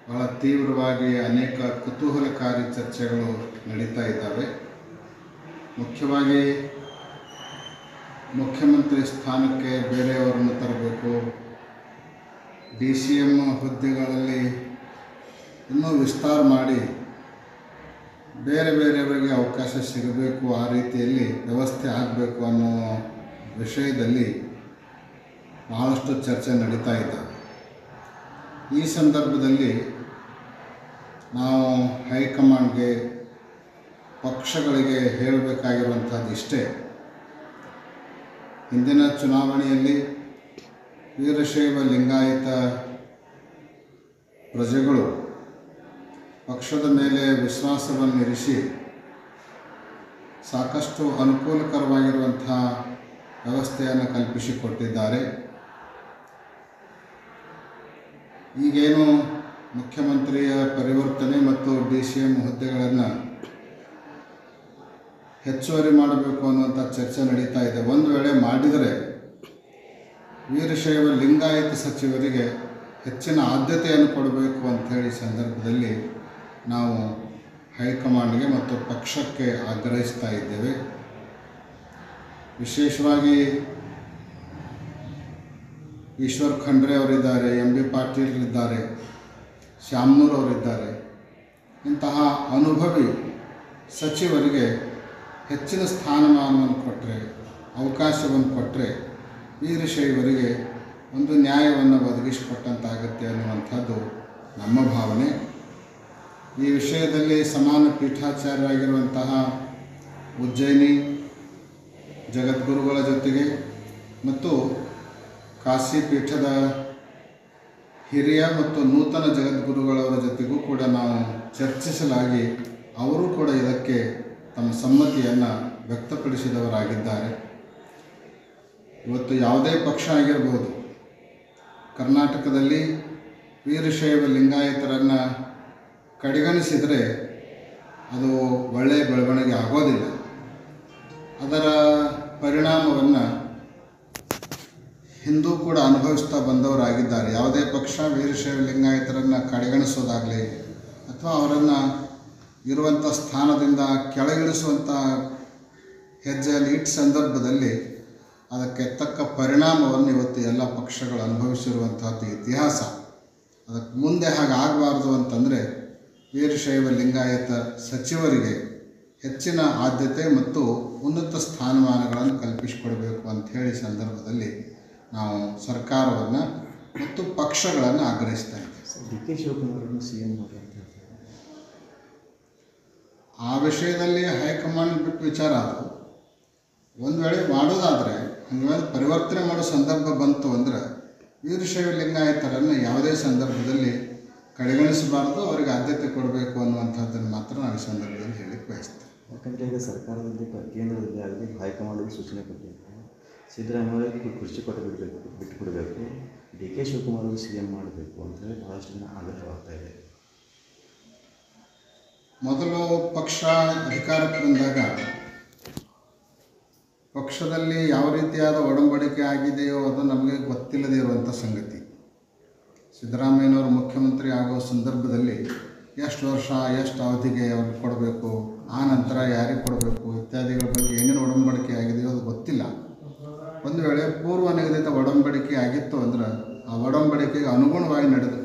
ಬಹಳ ತೀವ್ರವಾಗಿ ಅನೇಕ ಕುತೂಹಲಕಾರಿ ಚರ್ಚೆಗಳು ನಡೀತಾ ಇದ್ದಾವೆ ಮುಖ್ಯವಾಗಿ ಮುಖ್ಯಮಂತ್ರಿ ಸ್ಥಾನಕ್ಕೆ ಬೇರೆಯವರನ್ನು ತರಬೇಕು ಡಿ ಸಿ ಎಮ್ ಹುದ್ದೆಗಳಲ್ಲಿ ಇನ್ನೂ ವಿಸ್ತಾರ ಮಾಡಿ ಬೇರೆ ಬೇರೆಯವರಿಗೆ ಅವಕಾಶ ಸಿಗಬೇಕು ಆ ರೀತಿಯಲ್ಲಿ ವ್ಯವಸ್ಥೆ ಆಗಬೇಕು ಅನ್ನೋ ವಿಷಯದಲ್ಲಿ ಬಹಳಷ್ಟು ಚರ್ಚೆ ನಡೀತಾ ಇದ್ದಾವೆ ಈ ಸಂದರ್ಭದಲ್ಲಿ ನಾವು ಹೈಕಮಾಂಡ್ಗೆ ಪಕ್ಷಗಳಿಗೆ ಹೇಳಬೇಕಾಗಿರುವಂಥದ್ದು ಇಷ್ಟೇ ಹಿಂದಿನ ಚುನಾವಣೆಯಲ್ಲಿ ವೀರಶೈವ ಲಿಂಗಾಯತ ಪ್ರಜೆಗಳು ಪಕ್ಷದ ಮೇಲೆ ವಿಶ್ವಾಸವನ್ನು ಇರಿಸಿ ಸಾಕಷ್ಟು ಅನುಕೂಲಕರವಾಗಿರುವಂಥ ವ್ಯವಸ್ಥೆಯನ್ನು ಕಲ್ಪಿಸಿಕೊಟ್ಟಿದ್ದಾರೆ ಈಗೇನು ಮುಖ್ಯಮಂತ್ರಿಯ ಪರಿವರ್ತನೆ ಮತ್ತು ಡಿ ಸಿ ಎಂ ಹುದ್ದೆಗಳನ್ನು ಹೆಚ್ಚುವರಿ ಮಾಡಬೇಕು ಅನ್ನುವಂಥ ಚರ್ಚೆ ನಡೀತಾ ಇದೆ ಒಂದು ವೇಳೆ ಮಾಡಿದರೆ ವೀರಶೈವ ಲಿಂಗಾಯತ ಸಚಿವರಿಗೆ ಹೆಚ್ಚಿನ ಆದ್ಯತೆಯನ್ನು ಕೊಡಬೇಕು ಅಂಥೇಳಿ ಸಂದರ್ಭದಲ್ಲಿ ನಾವು ಹೈಕಮಾಂಡ್ಗೆ ಮತ್ತು ಪಕ್ಷಕ್ಕೆ ಆಗ್ರಹಿಸ್ತಾ ಇದ್ದೇವೆ ವಿಶೇಷವಾಗಿ ಈಶ್ವರ್ ಖಂಡ್ರೆ ಅವರಿದ್ದಾರೆ ಎಂ ಬಿ ಪಾಟೀಲ್ ಇದ್ದಾರೆ ಶ್ಯಾಮ್ನೂರ್ ಅವರಿದ್ದಾರೆ ಇಂತಹ ಅನುಭವಿ ಸಚಿವರಿಗೆ ಹೆಚ್ಚಿನ ಸ್ಥಾನಮಾನವನ್ನು ಕೊಟ್ಟರೆ ಅವಕಾಶವನ್ನು ಕೊಟ್ಟರೆ ವೀರಶೈವರಿಗೆ ಒಂದು ನ್ಯಾಯವನ್ನು ಒದಗಿಸಿಕೊಟ್ಟಂತಾಗುತ್ತೆ ಅನ್ನುವಂಥದ್ದು ನಮ್ಮ ಭಾವನೆ ಈ ವಿಷಯದಲ್ಲಿ ಸಮಾನ ಪೀಠಾಚಾರ್ಯರಾಗಿರುವಂತಹ ಉಜ್ಜಯಿನಿ ಜಗದ್ಗುರುಗಳ ಜೊತೆಗೆ ಮತ್ತು ಕಾಶಿ ಪೀಠದ ಹಿರಿಯ ಮತ್ತು ನೂತನ ಜಗದ್ಗುರುಗಳವರ ಜೊತೆಗೂ ಕೂಡ ನಾವು ಚರ್ಚಿಸಲಾಗಿ ಅವರು ಕೂಡ ಇದಕ್ಕೆ ತಮ್ಮ ಸಮ್ಮತಿಯನ್ನು ವ್ಯಕ್ತಪಡಿಸಿದವರಾಗಿದ್ದಾರೆ ಇವತ್ತು ಯಾವುದೇ ಪಕ್ಷ ಆಗಿರ್ಬೋದು ಕರ್ನಾಟಕದಲ್ಲಿ ವೀರಶೈವ ಲಿಂಗಾಯತರನ್ನು ಕಡೆಗಣಿಸಿದರೆ ಅದು ಒಳ್ಳೆಯ ಬೆಳವಣಿಗೆ ಆಗೋದಿಲ್ಲ ಅದರ ಪರಿಣಾಮವನ್ನು ಹಿಂದೂ ಕೂಡ ಅನುಭವಿಸ್ತಾ ಬಂದವರಾಗಿದ್ದಾರೆ ಯಾವುದೇ ಪಕ್ಷ ವೀರಶೈವ ಲಿಂಗಾಯತರನ್ನು ಕಡೆಗಣಿಸೋದಾಗಲಿ ಅಥವಾ ಅವರನ್ನು ಇರುವಂಥ ಸ್ಥಾನದಿಂದ ಕೆಳಗಿಳಿಸುವಂಥ ಹೆಜ್ಜೆಯಲ್ಲಿ ಇಟ್ಟ ಸಂದರ್ಭದಲ್ಲಿ ಅದಕ್ಕೆ ತಕ್ಕ ಪರಿಣಾಮವನ್ನು ಇವತ್ತು ಎಲ್ಲ ಪಕ್ಷಗಳು ಅನುಭವಿಸಿರುವಂಥದ್ದು ಇತಿಹಾಸ ಅದಕ್ಕೆ ಮುಂದೆ ಹಾಗೆ ಆಗಬಾರ್ದು ಅಂತಂದರೆ ವೀರಶೈವ ಲಿಂಗಾಯತ ಸಚಿವರಿಗೆ ಹೆಚ್ಚಿನ ಆದ್ಯತೆ ಮತ್ತು ಉನ್ನತ ಸ್ಥಾನಮಾನಗಳನ್ನು ಕಲ್ಪಿಸಿಕೊಡಬೇಕು ಅಂತ ಹೇಳಿ ಸಂದರ್ಭದಲ್ಲಿ ನಾವು ಸರ್ಕಾರವನ್ನು ಮತ್ತು ಪಕ್ಷಗಳನ್ನು ಆಗ್ರಹಿಸ್ತಾ ಇದ್ದೇವೆ ಡಿ ಕೆ ಶಿವಕುಮಾರನ್ನು ಸಿ ಎಂ ಮಾಡಿ ಅಂತ ಹೇಳ್ತಾರೆ ಆ ವಿಷಯದಲ್ಲಿ ಹೈಕಮಾಂಡ್ ಬಿಟ್ಟು ವಿಚಾರ ಅದು ಒಂದು ವೇಳೆ ಮಾಡೋದಾದರೆ ಹಂಗಾಗಿ ಪರಿವರ್ತನೆ ಮಾಡೋ ಸಂದರ್ಭ ಬಂತು ಅಂದರೆ ವೀರಶೈವ ಲಿಂಗಾಯತರನ್ನು ಯಾವುದೇ ಸಂದರ್ಭದಲ್ಲಿ ಕಡೆಗಣಿಸಬಾರ್ದು ಅವರಿಗೆ ಆದ್ಯತೆ ಕೊಡಬೇಕು ಅನ್ನುವಂಥದ್ದನ್ನು ಮಾತ್ರ ನಾವು ಈ ಸಂದರ್ಭದಲ್ಲಿ ಹೇಳಿಕ್ಕೆ ಬಯಸ್ತೇವೆ ಯಾಕಂದರೆ ಈಗ ಸರ್ಕಾರದಲ್ಲಿ ಕ- ಕೇಂದ್ರದಲ್ಲಿ ಆಗಲಿ ಹೈಕಮಾಂಡ್ಗೆ ಸೂಚನೆ ಕೊಟ್ಟಿದ್ದಾರೆ ಸಿದ್ದರಾಮಯ್ಯ ಕುರ್ಚಿ ಕೊಟ್ಟು ಬಿಡಬೇಕು ಬಿಟ್ಟು ಬಿಡಬೇಕು D K Shivakumar C M ಮಾಡಬೇಕು ಅಂತೇಳಿ ಭಾಳಷ್ಟು ಜನ ಆಗ್ರಹವಾಗ್ತಾ ಇದೆ ಮೊದಲು ಪಕ್ಷ ಅಧಿಕಾರಕ್ಕೆ ಬಂದಾಗ ಪಕ್ಷದಲ್ಲಿ ಯಾವ ರೀತಿಯಾದ ಒಡಂಬಡಿಕೆ ಆಗಿದೆಯೋ ಅದು ನಮಗೆ ಗೊತ್ತಿಲ್ಲದೆ ಇರುವಂಥ ಸಂಗತಿ ಸಿದ್ದರಾಮಯ್ಯನವರು ಮುಖ್ಯಮಂತ್ರಿ ಆಗೋ ಸಂದರ್ಭದಲ್ಲಿ ಎಷ್ಟು ವರ್ಷ ಎಷ್ಟು ಅವಧಿಗೆ ಅವ್ರಿಗೆ ಕೊಡಬೇಕು ಆ ನಂತರ ಯಾರಿಗೆ ಕೊಡಬೇಕು ಇತ್ಯಾದಿಗಳ ಬಗ್ಗೆ ಏನೇನು ಒಡಂಬಡಿಕೆ ಆಗಿದೆಯೋ ಅದು ಗೊತ್ತಿಲ್ಲ ಒಂದು ವೇಳೆ ಪೂರ್ವ ನಿಗದಿತ ಒಡಂಬಡಿಕೆ ಆಗಿತ್ತು ಅಂದ್ರೆ ಆ ಒಡಂಬಡಿಕೆಗೆ ಅನುಗುಣವಾಗಿ ನಡೆದು